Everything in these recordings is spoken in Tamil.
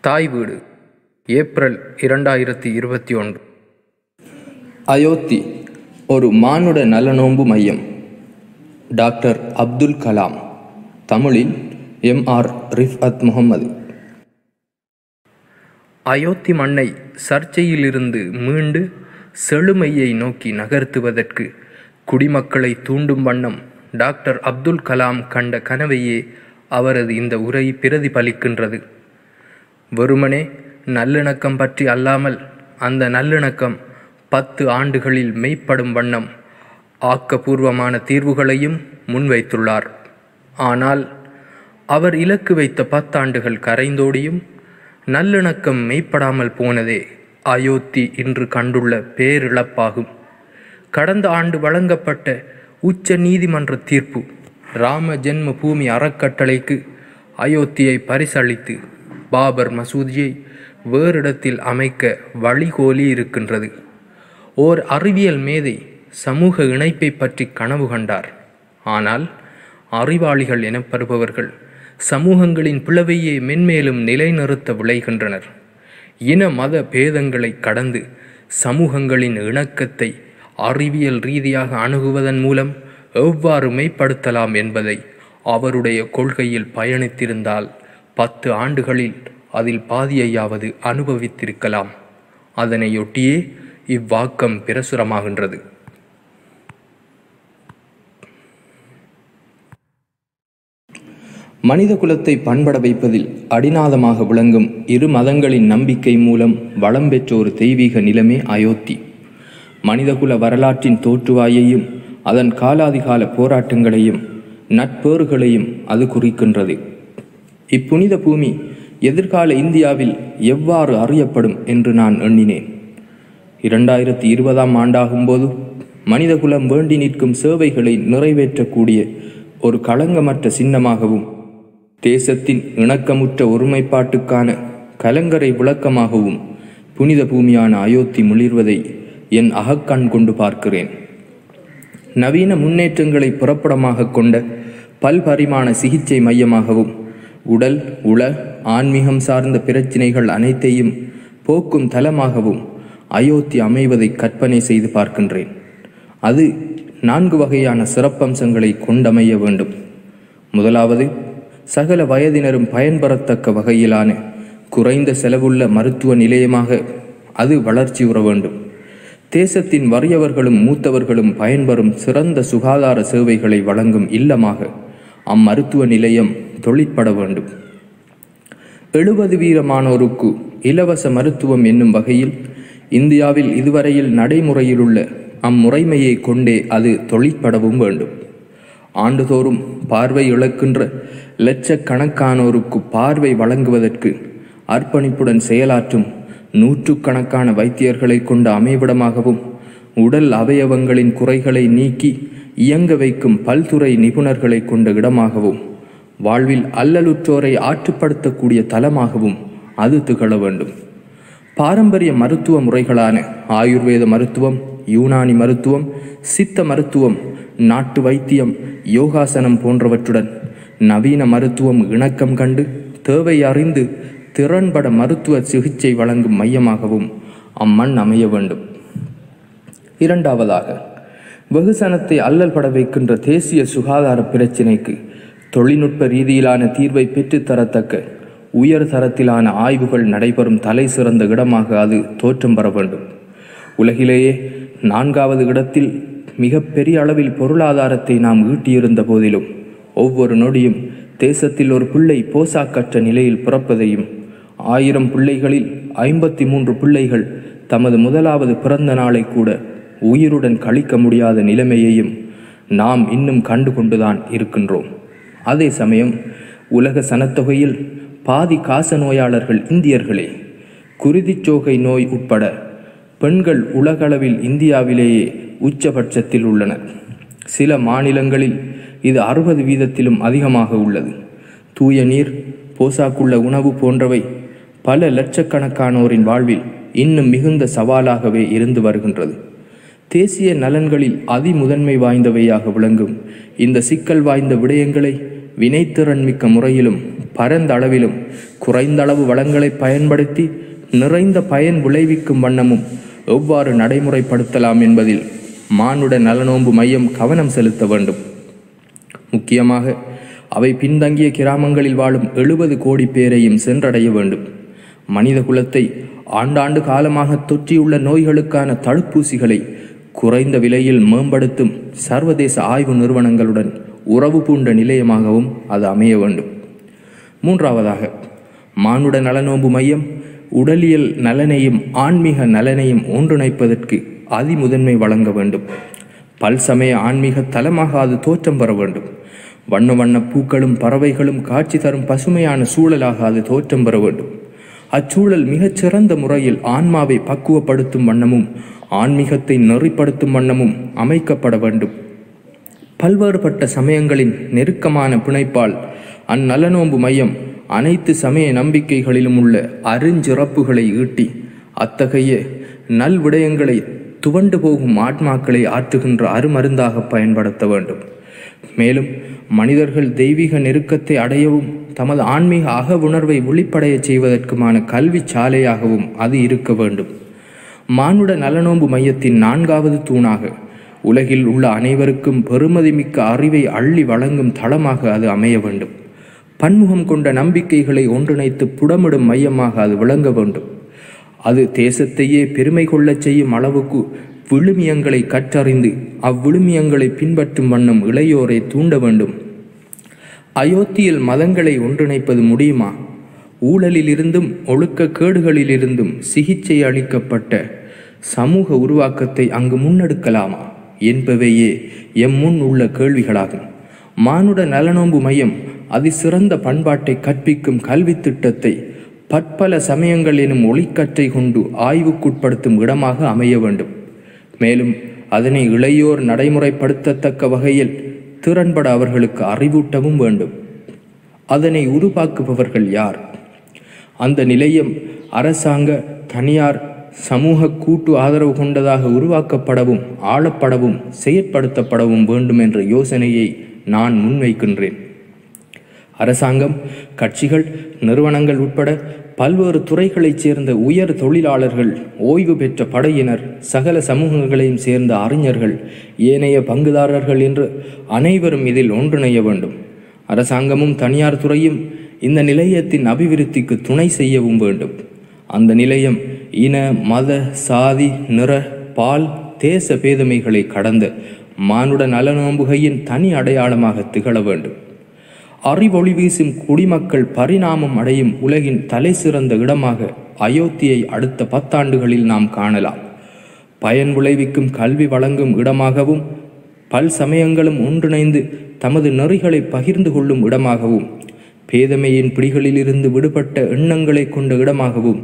தாய் வீடு ஏப்ரல் இரண்டாயிரத்தி இருபத்தி ஒன்று அயோத்தி ஒரு மானுட நலனோம்பு மையம் டாக்டர் அப்துல் கலாம் தமிழில் எம் ஆர் ரிஃபத் முகமது அயோத்தி மண்ணை சர்ச்சையிலிருந்து மீண்டு செழுமையை நோக்கி நகர்த்துவதற்கு குடிமக்களை தூண்டும் வண்ணம் டாக்டர் அப்துல் கலாம் கண்ட கனவையே அவரது இந்த உரை பிரதிபலிக்கின்றது வெறுமனே நல்லிணக்கம் பற்றி அல்லாமல் அந்த நல்லிணக்கம் பத்து ஆண்டுகளில் மெய்ப்படும் வண்ணம் ஆக்கபூர்வமான தீர்வுகளையும் முன்வைத்துள்ளார் ஆனால் அவர் இலக்கு வைத்த பத்தாண்டுகள் கரைந்தோடியும் நல்லிணக்கம் மெய்ப்படாமல் போனதே அயோத்தி இன்று கண்டுள்ள பேரிழப்பாகும் கடந்த ஆண்டு வழங்கப்பட்ட உச்ச நீதிமன்ற தீர்ப்பு ராம ஜென்ம பூமி அறக்கட்டளைக்கு அயோத்தியை பரிசளித்து பாபர் மசூதியை வேறிடத்தில் அமைக்க வழிகோலி இருக்கின்றது ஓர் அறிவியல் மேதை சமூக இணைப்பை பற்றி கனவு கண்டார் ஆனால் அறிவாளிகள் எனப்படுபவர்கள் சமூகங்களின் பிளவையே மென்மேலும் நிலைநிறுத்த விளைகின்றனர் இன மத பேதங்களை கடந்து சமூகங்களின் இணக்கத்தை அறிவியல் ரீதியாக அணுகுவதன் மூலம் எவ்வாறு மெய்ப்படுத்தலாம் என்பதை அவருடைய கொள்கையில் பயணித்திருந்தால் பத்து ஆண்டுகளில் அதில் பாதியையாவது அனுபவித்திருக்கலாம் அதனையொட்டியே இவ்வாக்கம் பிரசுரமாகின்றது மனித குலத்தை பண்பட வைப்பதில் அடிநாதமாக விளங்கும் இரு மதங்களின் நம்பிக்கை மூலம் வளம் பெற்ற ஒரு தெய்வீக நிலமே அயோத்தி மனிதகுல வரலாற்றின் தோற்றுவாயையும் அதன் காலாதிகால போராட்டங்களையும் நட்பேறுகளையும் அது குறிக்கின்றது இப்புனித பூமி எதிர்கால இந்தியாவில் எவ்வாறு அறியப்படும் என்று நான் எண்ணினேன் இரண்டாயிரத்தி இருபதாம் ஆண்டாகும்போது மனிதகுலம் வேண்டி நிற்கும் சேவைகளை நிறைவேற்றக்கூடிய ஒரு களங்கமற்ற சின்னமாகவும் தேசத்தின் இணக்கமுற்ற ஒருமைப்பாட்டுக்கான கலங்கரை விளக்கமாகவும் புனித பூமியான அயோத்தி மிளிர்வதை என் அகக்கண் கொண்டு பார்க்கிறேன் நவீன முன்னேற்றங்களை புறப்படமாக கொண்ட பல்பரிமாண சிகிச்சை மையமாகவும் உடல் உள ஆன்மீகம் சார்ந்த பிரச்சினைகள் அனைத்தையும் போக்கும் தலமாகவும் அயோத்தி அமைவதை கற்பனை செய்து பார்க்கின்றேன் அது நான்கு வகையான சிறப்பம்சங்களை கொண்டமைய வேண்டும் முதலாவது சகல வயதினரும் பயன்பெறத்தக்க வகையிலான குறைந்த செலவுள்ள மருத்துவ நிலையமாக அது வளர்ச்சியுற வேண்டும் தேசத்தின் வறியவர்களும் மூத்தவர்களும் பயன்பெறும் சிறந்த சுகாதார சேவைகளை வழங்கும் இல்லமாக அம்மருத்துவ நிலையம் தொழிற்பட வேண்டும் எழுபது வீரமானோருக்கு இலவச மருத்துவம் என்னும் வகையில் இந்தியாவில் இதுவரையில் நடைமுறையில் உள்ள அம்முறைமையை கொண்டே அது தொழிற்படவும் வேண்டும் ஆண்டுதோறும் பார்வை இழக்கின்ற லட்சக்கணக்கானோருக்கு பார்வை வழங்குவதற்கு அர்ப்பணிப்புடன் செயலாற்றும் நூற்றுக்கணக்கான வைத்தியர்களை கொண்ட அமைவிடமாகவும் உடல் அவயவங்களின் குறைகளை நீக்கி இயங்க வைக்கும் பல்துறை நிபுணர்களை கொண்ட இடமாகவும் வாழ்வில் அல்லலுற்றோரை ஆற்றுப்படுத்தக்கூடிய தலமாகவும் அது திகழ வேண்டும் பாரம்பரிய மருத்துவ முறைகளான ஆயுர்வேத மருத்துவம் யூனானி மருத்துவம் சித்த மருத்துவம் நாட்டு வைத்தியம் யோகாசனம் போன்றவற்றுடன் நவீன மருத்துவம் இணக்கம் கண்டு தேவை அறிந்து திறன்பட மருத்துவ சிகிச்சை வழங்கும் மையமாகவும் அம்மண் அமைய வேண்டும் இரண்டாவதாக வெகுசனத்தை அல்லல் பட வைக்கின்ற தேசிய சுகாதார பிரச்சினைக்கு தொழில்நுட்ப ரீதியிலான தீர்வை பெற்றுத்தரத்தக்க உயர் தரத்திலான ஆய்வுகள் நடைபெறும் தலை சிறந்த இடமாக அது தோற்றம் பெற வேண்டும் உலகிலேயே நான்காவது இடத்தில் மிக பெரிய அளவில் பொருளாதாரத்தை நாம் ஈட்டியிருந்த போதிலும் ஒவ்வொரு நொடியும் தேசத்தில் ஒரு பிள்ளை போசாக்கற்ற நிலையில் பிறப்பதையும் ஆயிரம் பிள்ளைகளில் ஐம்பத்தி மூன்று பிள்ளைகள் தமது முதலாவது பிறந்த நாளை கூட உயிருடன் கழிக்க முடியாத நிலைமையையும் நாம் இன்னும் கண்டு கொண்டுதான் இருக்கின்றோம் அதே சமயம் உலக சனத்தொகையில் பாதி காச நோயாளர்கள் இந்தியர்களே குருதிச்சோகை நோய் உட்பட பெண்கள் உலகளவில் இந்தியாவிலேயே உச்சபட்சத்தில் உள்ளனர் சில மாநிலங்களில் இது அறுபது வீதத்திலும் அதிகமாக உள்ளது தூய நீர் போசாக்குள்ள உணவு போன்றவை பல லட்சக்கணக்கானோரின் வாழ்வில் இன்னும் மிகுந்த சவாலாகவே இருந்து வருகின்றது தேசிய நலன்களில் அதிமுதன்மை வாய்ந்தவையாக விளங்கும் இந்த சிக்கல் வாய்ந்த விடயங்களை வினைத்திறன் மிக்க முறையிலும் பரந்த அளவிலும் குறைந்த அளவு வளங்களை பயன்படுத்தி நிறைந்த பயன் விளைவிக்கும் வண்ணமும் எவ்வாறு நடைமுறைப்படுத்தலாம் என்பதில் மானுட நலனோம்பு மையம் கவனம் செலுத்த வேண்டும் முக்கியமாக அவை பின்தங்கிய கிராமங்களில் வாழும் எழுபது கோடி பேரையும் சென்றடைய வேண்டும் மனித குலத்தை ஆண்டாண்டு காலமாக தொற்றியுள்ள நோய்களுக்கான தடுப்பூசிகளை குறைந்த விலையில் மேம்படுத்தும் சர்வதேச ஆய்வு நிறுவனங்களுடன் உறவு பூண்ட நிலையமாகவும் அது அமைய வேண்டும் மூன்றாவதாக மானுட நலனோம்பு மையம் உடலியல் நலனையும் ஆன்மீக நலனையும் ஒன்றிணைப்பதற்கு அதிமுதன்மை வழங்க வேண்டும் பல்சமய ஆன்மீக தலமாக அது தோற்றம் பெற வேண்டும் வண்ண வண்ண பூக்களும் பறவைகளும் காட்சி தரும் பசுமையான சூழலாக அது தோற்றம் பெற வேண்டும் அச்சூழல் மிகச் சிறந்த முறையில் ஆன்மாவை பக்குவப்படுத்தும் வண்ணமும் ஆன்மீகத்தை நெறிப்படுத்தும் வண்ணமும் அமைக்கப்பட வேண்டும் பல்வேறுபட்ட சமயங்களின் நெருக்கமான பிணைப்பால் அந்நலனோம்பு மையம் அனைத்து சமய நம்பிக்கைகளிலும் உள்ள அருஞ்சிறப்புகளை ஈட்டி அத்தகைய நல் விடயங்களை துவண்டு போகும் ஆத்மாக்களை ஆற்றுகின்ற அருமருந்தாக பயன்படுத்த வேண்டும் மேலும் மனிதர்கள் தெய்வீக நெருக்கத்தை அடையவும் தமது ஆன்மீக அக உணர்வை விழிப்படைய செய்வதற்குமான கல்வி சாலையாகவும் அது இருக்க வேண்டும் மானுட நலனோம்பு மையத்தின் நான்காவது தூணாக உலகில் உள்ள அனைவருக்கும் பெருமதிமிக்க அறிவை அள்ளி வழங்கும் தளமாக அது அமைய வேண்டும் பன்முகம் கொண்ட நம்பிக்கைகளை ஒன்றிணைத்து புடமிடும் மையமாக அது விளங்க வேண்டும் அது தேசத்தையே பெருமை கொள்ளச் செய்யும் அளவுக்கு விழுமியங்களை கற்றறிந்து அவ்விழுமியங்களை பின்பற்றும் வண்ணம் இளையோரை தூண்ட வேண்டும் அயோத்தியில் மதங்களை ஒன்றிணைப்பது முடியுமா ஊழலிலிருந்தும் ஒழுக்க கேடுகளிலிருந்தும் சிகிச்சை அளிக்கப்பட்ட சமூக உருவாக்கத்தை அங்கு முன்னெடுக்கலாமா என்பவையே எம் முன் உள்ள கேள்விகளாகும் மானுட நலனோம்பு மையம் அதிசிறந்த பண்பாட்டை கற்பிக்கும் கல்வி திட்டத்தை பற்பல சமயங்கள் எனும் ஒளிக்கற்றை கொண்டு ஆய்வுக்குட்படுத்தும் இடமாக அமைய வேண்டும் மேலும் அதனை இளையோர் நடைமுறைப்படுத்தத்தக்க வகையில் திறன்பட அவர்களுக்கு அறிவூட்டவும் வேண்டும் அதனை உருவாக்குபவர்கள் யார் அந்த நிலையம் அரசாங்க தனியார் சமூக கூட்டு ஆதரவு கொண்டதாக உருவாக்கப்படவும் ஆளப்படவும் செயற்படுத்தப்படவும் வேண்டும் என்ற யோசனையை நான் முன்வைக்கின்றேன் அரசாங்கம் கட்சிகள் நிறுவனங்கள் உட்பட பல்வேறு துறைகளைச் சேர்ந்த உயர் தொழிலாளர்கள் ஓய்வு பெற்ற படையினர் சகல சமூகங்களையும் சேர்ந்த அறிஞர்கள் ஏனைய பங்குதாரர்கள் என்று அனைவரும் இதில் ஒன்றிணைய வேண்டும் அரசாங்கமும் தனியார் துறையும் இந்த நிலையத்தின் அபிவிருத்திக்கு துணை செய்யவும் வேண்டும் அந்த நிலையம் இன மத சாதி நிற பால் தேச பேதமைகளை கடந்த மானுட நலனோம்புகையின் தனி அடையாளமாக திகழ வேண்டும் அறிவொளி வீசும் குடிமக்கள் பரிணாமம் அடையும் உலகின் தலை சிறந்த இடமாக அயோத்தியை அடுத்த பத்தாண்டுகளில் நாம் காணலாம் பயன் விளைவிக்கும் கல்வி வழங்கும் இடமாகவும் பல் சமயங்களும் ஒன்றிணைந்து தமது நெறிகளை பகிர்ந்து கொள்ளும் இடமாகவும் பேதமையின் பிடிகளிலிருந்து விடுபட்ட எண்ணங்களை கொண்ட இடமாகவும்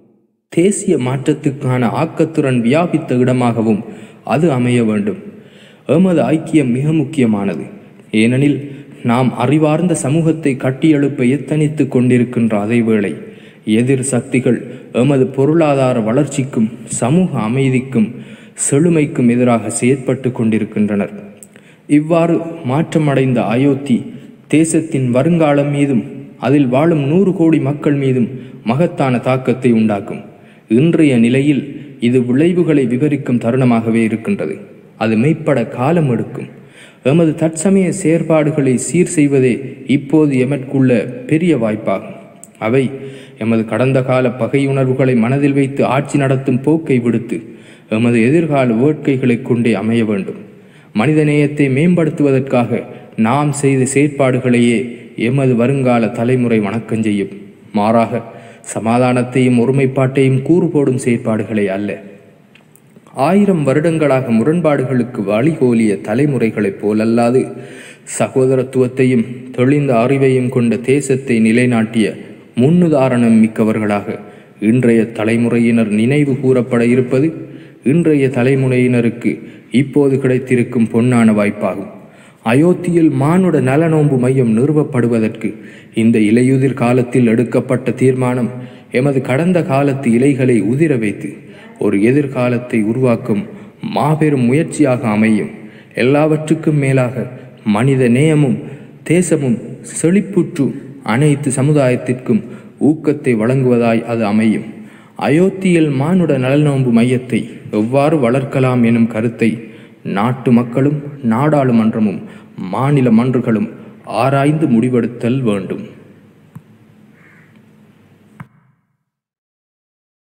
தேசிய மாற்றத்துக்கான ஆக்கத்துடன் வியாபித்த இடமாகவும் அது அமைய வேண்டும் எமது ஐக்கியம் மிக முக்கியமானது ஏனெனில் நாம் அறிவார்ந்த சமூகத்தை கட்டியெழுப்ப எத்தனித்து கொண்டிருக்கின்ற அதேவேளை எதிர் சக்திகள் எமது பொருளாதார வளர்ச்சிக்கும் சமூக அமைதிக்கும் செழுமைக்கும் எதிராக செயற்பட்டு கொண்டிருக்கின்றனர் இவ்வாறு மாற்றமடைந்த அயோத்தி தேசத்தின் வருங்காலம் மீதும் அதில் வாழும் நூறு கோடி மக்கள் மீதும் மகத்தான தாக்கத்தை உண்டாக்கும் இன்றைய நிலையில் இது விளைவுகளை விவரிக்கும் தருணமாகவே இருக்கின்றது அது மெய்ப்பட காலம் எடுக்கும் எமது தற்சமய செயற்பாடுகளை சீர் செய்வதே இப்போது எமக்குள்ள பெரிய வாய்ப்பாகும் அவை எமது கடந்த கால பகையுணர்வுகளை மனதில் வைத்து ஆட்சி நடத்தும் போக்கை விடுத்து எமது எதிர்கால வேட்கைகளைக் கொண்டே அமைய வேண்டும் மனிதநேயத்தை மேம்படுத்துவதற்காக நாம் செய்த செயற்பாடுகளையே எமது வருங்கால தலைமுறை வணக்கம் செய்யும் மாறாக சமாதானத்தையும் ஒருமைப்பாட்டையும் கூறு போடும் செயற்பாடுகளே அல்ல ஆயிரம் வருடங்களாக முரண்பாடுகளுக்கு வழிகோலிய தலைமுறைகளைப் போலல்லாது சகோதரத்துவத்தையும் தெளிந்த அறிவையும் கொண்ட தேசத்தை நிலைநாட்டிய முன்னுதாரணம் மிக்கவர்களாக இன்றைய தலைமுறையினர் நினைவு கூறப்பட இருப்பது இன்றைய தலைமுறையினருக்கு இப்போது கிடைத்திருக்கும் பொன்னான வாய்ப்பாகும் அயோத்தியில் மானுட நலனோம்பு மையம் நிறுவப்படுவதற்கு இந்த இலையுதிர் காலத்தில் எடுக்கப்பட்ட தீர்மானம் எமது கடந்த காலத்து இலைகளை உதிர வைத்து ஒரு எதிர்காலத்தை உருவாக்கும் மாபெரும் முயற்சியாக அமையும் எல்லாவற்றுக்கும் மேலாக மனித நேயமும் தேசமும் செழிப்புற்று அனைத்து சமுதாயத்திற்கும் ஊக்கத்தை வழங்குவதாய் அது அமையும் அயோத்தியில் மானுட நலநோன்பு மையத்தை எவ்வாறு வளர்க்கலாம் எனும் கருத்தை நாட்டு மக்களும் நாடாளுமன்றமும் மாநில மன்றங்களும் ஆராய்ந்து முடிவெடுத்தல் வேண்டும்